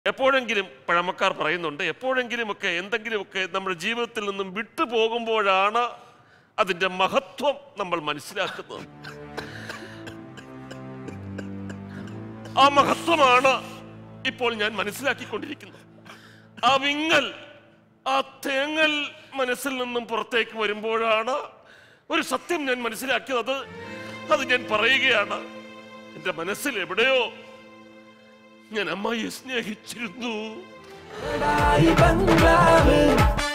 എപ്പോഴെങ്കിലും പഴമക്കാർ പറയുന്നുണ്ട് എപ്പോഴെങ്കിലുമൊക്കെ എന്തെങ്കിലുമൊക്കെ നമ്മുടെ ജീവിതത്തിൽ നിന്നും വിട്ടു പോകുമ്പോഴാണ് അതിൻ്റെ മഹത്വം നമ്മൾ മനസ്സിലാക്കുന്നത് ആ മഹത്വമാണ് ഇപ്പോൾ ഞാൻ മനസ്സിലാക്കിക്കൊണ്ടിരിക്കുന്നത് ആ വിങ്ങൽ ആ തേങ്ങൽ മനസ്സിൽ നിന്നും പുറത്തേക്ക് വരുമ്പോഴാണ് ഒരു സത്യം ഞാൻ മനസ്സിലാക്കിയത് അത് ഞാൻ പറയുകയാണ് എൻ്റെ മനസ്സിൽ എവിടെയോ ഞാൻ അമ്മയെ സ്നേഹിച്ചിരുന്നു ബംഗ്ലാവ്